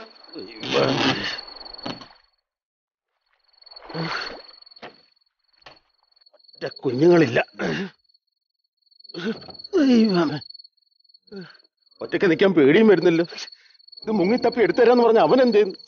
ഒറ്റ കുഞ്ഞുങ്ങളില്ല ദൈവമേ. ഒറ്റയ്ക്ക് നിൽക്കാൻ പേടിയും വരുന്നല്ലോ ഇത് മുങ്ങിത്തപ്പി എടുത്തുതരാന്ന് പറഞ്ഞ അവൻ എന്ത് ചെയ്യുന്നു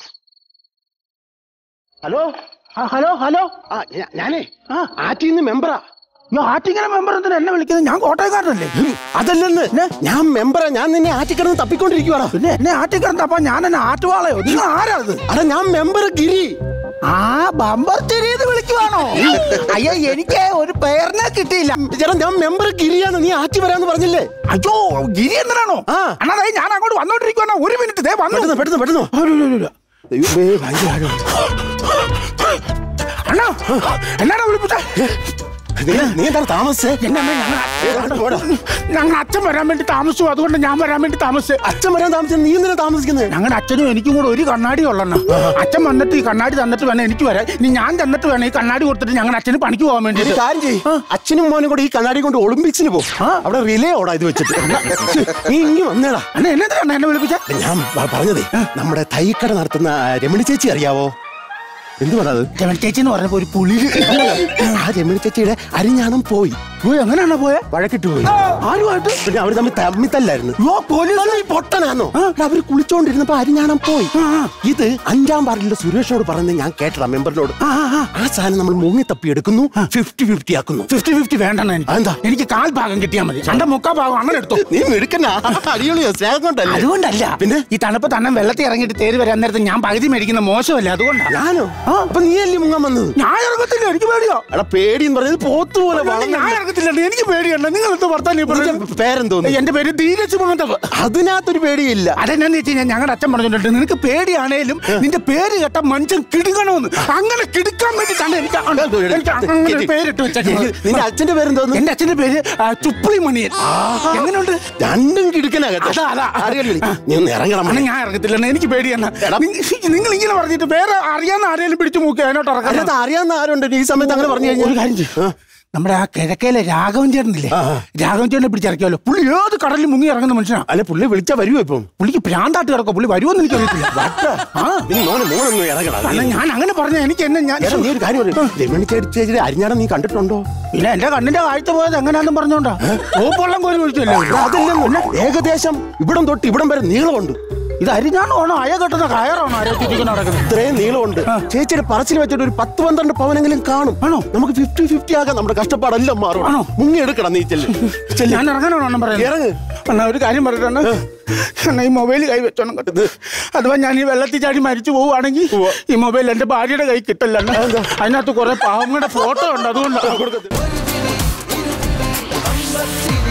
ഹലോ ആ ഹലോ ഹലോ ആ ഞാ- ഞാനേ ആ ആറ്റിന്ന് മെമ്പറാ ഞാൻ ആറ്റിങ്ങര മെമ്പർ എന്തിനാ എന്നെ വിളിക്കുന്നത് ഞാൻ കോട്ടയക്കാരനല്ലേ അതല്ലെന്ന് ഞാൻ മെമ്പറാ ഞാൻ നിന്നെ ആറ്റിക്കിടന്ന് തപ്പിക്കൊണ്ടിരിക്കുവാടാ പിന്നെ എന്നെ ആറ്റിക്കരം തപ്പാ ഞാൻ എന്നെ ആറ്റുവാളയോ നിങ്ങൾ ആരാ അത് അടാ ഞാൻ മെമ്പർ ഗിരി ആ ബമ്പർ തിരിയത് വിളിക്കുവാണോ അയ്യോ എനിക്ക് ഒരു പേരിനെ കിട്ടിയില്ല ചേട്ടാ ഞാൻ മെമ്പർ ഗിരിയാണ് നീ ആറ്റി വരാന്ന് പറഞ്ഞില്ലേ അയ്യോ ഗിരി എന്തിനാണോ ആ. അണ്ണാ ദേ ഞാൻ അങ്ങോട്ട് വന്നോണ്ടിരിക്കുവാണോ ഒരു മിനിറ്റ് ദേ വന്നു പെട്ടെന്ന് പെട്ടെന്ന് പെട്ടെന്ന് വാ. അയ്യോ, അയ്യോ, അയ്യോ. ദൈവമേ, ഭയങ്കര ആഴം. അണ്ണാ എന്നാടാ വിളിപ്പിച്ച നീ നീ എന്താണ് താമസിച്ചേ എന്നെ അമ്മേ, ഞങ്ങൾ ഏ, അങ്ങോട്ട് പോടാ. ഞങ്ങൾ അച്ഛൻ വരാൻ വേണ്ടി താമസിച്ചു അതുകൊണ്ട് ഞാൻ വരാൻ വേണ്ടി താമസിച്ചു അച്ഛൻ വരാൻ താമസിച്ച നീ എന്തിനാ താമസിക്കുന്നത് ഞങ്ങളുടെ അച്ഛനും എനിക്കും കൂടെ ഒരു കണ്ണാടി ഉള്ളണ്ണ അച്ഛൻ വന്നിട്ട് ഈ കണ്ണാടി തന്നിട്ട് വേണം എനിക്ക് വരാൻ ഇനി ഞാൻ തന്നിട്ട് വേണം ഈ കണ്ണാടി കൊടുത്തിട്ട് ഞങ്ങളുടെ അച്ഛന് പണിക്ക് പോകാൻ ഒരു വേണ്ടി കാര്യം ചെയ്യ് അച്ഛനും മോനും കൂടെ ഈ കണ്ണാടി കൊണ്ട് ഒളിമ്പിക്സിന് പോകും അവിടെ റിലേ ഓടാ ഇത് വെച്ചിട്ട് നീ ഇങ്ങി വന്നേടാ അണ്ണ എന്നെന്തിനാണ് എന്നെ വിളിപ്പിച്ച ഞാൻ പ- പറഞ്ഞതേ നമ്മുടെ തൈക്കട നടത്തുന്ന ആ രമണി ചേച്ചി അറിയാവോ എന്ത് പറഞ്ഞത് രമണി ചേച്ചി എന്ന് പറഞ്ഞപ്പോ ഒരു പുളി ആ രമണി ചേച്ചിയുടെ അരിഞ്ഞാണം പോയി പോയി എങ്ങനെയാണോ പോയെ വഴക്കിട്ട് പോയി ആരുമായിട്ട് പിന്നെ അവർ തമ്മിൽ തമ്മിത്തല്ലായിരുന്നു യോ പോലീസ് അല്ല, ഈ പൊട്ടനാന്നോ അവര് കുളിച്ചോണ്ടിരുന്നപ്പോ അരിഞ്ഞാണം പോയി ഇത് അഞ്ചാം വാർഡിലെ സുരേഷിനോട് പറയുന്നത് ഞാൻ കേട്ടടാ മെമ്പറിനോട് ആ, ആ, ആ. ആ സാധനം നമ്മൾ മുങ്ങി തപ്പി എടുക്കുന്നു ഫിഫ്റ്റി ഫിഫ്റ്റി ആക്കുന്നു ഫിഫ്റ്റി ഫിഫ്റ്റി വേണ്ടെണ്ണ അതെന്താ? എനിക്ക് കാൽ ഭാഗം കിട്ടിയാൽ മതി എന്റെ മുക്കാ ഭാഗം അങ്ങനെ എടുത്തു നീ മിടുക്കനാ അടിപൊളിയോ സ്നേഹം കൊണ്ടല്ലേ അതുകൊണ്ടല്ല പിന്നെ? ഈ തണുപ്പ് തന്നെ വെള്ളത്തിൽ ഇറങ്ങിയിട്ട് തേര് വരാൻ നേരത്ത് ഞാൻ പകുതി മേടിക്കുന്ന മോശമല്ല അതുകൊണ്ടാ ഞാനോ അപ്പൊ നീ അല്ലേ മുങ്ങാൻ വന്നത് ഞാൻ ഇറങ്ങത്തില്ല എനിക്ക് പേടിയോ എടാ പേടി എന്ന് പറഞ്ഞത് പോത്ത് പോലെ ഞാൻ ഇറങ്ങത്തില്ല എനിക്ക് പേടിയല്ല നിങ്ങൾ എന്ത് വർത്താനം നിന്റെ പേരെന്തോന്നു എന്റെ പേര് ധീരജ് മുഹമ്മദ് അതിനകത്തൊരു പേടിയില്ല അതെന്നാന്ന് വെച്ച് കഴിഞ്ഞാൽ ഞങ്ങളുടെ അച്ഛൻ പറഞ്ഞിട്ടുണ്ട് നിനക്ക് പേടിയാണേലും നിന്റെ പേര് കേട്ട മനുഷ്യൻ കിടുക്കണമെന്ന് അങ്ങനെ കിടുക്കാൻ വേണ്ടിട്ടാണ് എനിക്ക് അ- എനിക്ക് അങ്ങനെ ഒരു പേരിട്ട് വെച്ചേക്കുന്നത് നിന്റെ അച്ഛന്റെ പേരെന്തോന്നു എന്റെ അച്ഛന്റെ പേര് ആ, ചുപ്ലി മണിയൻ എങ്ങനെയുണ്ട് രണ്ടും കിടുക്കനാകട്ടെ അതാ, അതാ. അറിയല്ലേ നീ ഒന്ന് ഇറങ്ങണം അണ്ണാ ഞാൻ ഇറങ്ങത്തില്ല എനിക്ക് പേടിയാണ് എടാ. നിങ്ങൾ ഇങ്ങനെ പറഞ്ഞിട്ട് വേറെ അറിയാവുന്ന ആരെങ്കിലും പിടിച്ചു മൂക്കി അതിനോട്ട് ഇറങ്ങാൻ അതിനകത്ത് അറിയാവുന്ന ആരുണ്ട് ഈ സമയത്ത് അങ്ങനെ പറഞ്ഞു ഒരു കഴിഞ്ഞാൽ കാര്യം ചെയ്യും നമ്മുടെ ആ കിഴക്കേലെ രാഘവൻ ചേട്ടനില്ലേ ആ, ആ. രാഘവൻ ചേട്ടനെ പിടിച്ചിറക്കിയല്ലോ പുള്ളി ഏത് കടലിൽ മുങ്ങി ഇറങ്ങുന്ന മനുഷ്യനാ അല്ലെ പുള്ളി വിളിച്ചാ വരുമോ ഇപ്പം പുള്ളിക്ക് ഭ്രാന്താട്ട് കിടക്കോ പുള്ളി വരുമെന്ന് എനിക്ക് അറിയത്തില്ല ആ നീ മോനെ മോനൊന്നും ഇറങ്ങണം കാരണം ഞാൻ അങ്ങനെ പറഞ്ഞ എനിക്ക് എന്നെ ഞാൻ എടാ, നീ ഒരു കാര്യം പറയും രമണി ചേച്ചിയുടെ അരിഞ്ഞാടം നീ കണ്ടിട്ടുണ്ടോ പിന്നെ എന്റെ കണ്ണിന്റെ കാഴ്ച പോയത് എങ്ങനെയാണെന്ന് പറഞ്ഞോണ്ടാ ഓപ്പൊള്ളം കോരി ഒഴിച്ചല്ലേ അതല്ല ഏകദേശം ഇവിടം തൊട്ട് ഇവിടം വരെ നീളമുണ്ട് ഇത് അരിഞ്ഞാണോ അയ കെട്ടുന്ന കയറാണോ ആരോഗ്യത്തിന് നടക്കുന്നത് ഇത്രയും നീളമുണ്ട് ചേച്ചിയുടെ പറച്ചിൽ വെച്ചിട്ട് ഒരു പത്ത് പന്ത്രണ്ട് പവനെങ്കിലും കാണും ആണോ? നമുക്ക് ഫിഫ്റ്റി ഫിഫ്റ്റി ആകാം നമ്മുടെ കഷ്ടപ്പാടെല്ലാം മാറും ആണോ? മുങ്ങി എടുക്കണം നീ ചെല്ല് ചെല്ല്. ഞാൻ ഇറങ്ങാനാണോ അണ്ണൻ പറയുന്നത് ഇറങ്ങ് അണ്ണാ ഒരു കാര്യം പറയട്ടെ അണ്ണാ ഈ മൊബൈൽ കൈ വെച്ചോണം കേട്ടത് അഥവാ ഞാൻ ഈ വെള്ളത്തിൽ ചാടി മരിച്ചു പോവുകയാണെങ്കിൽ ഈ മൊബൈൽ എന്റെ ഭാര്യയുടെ കൈ കിട്ടില്ല അണ്ണാ. അതിനകത്ത് കുറെ പാവങ്ങളുടെ ഫോട്ടോ ഉണ്ട് അതുകൊണ്ടാണ്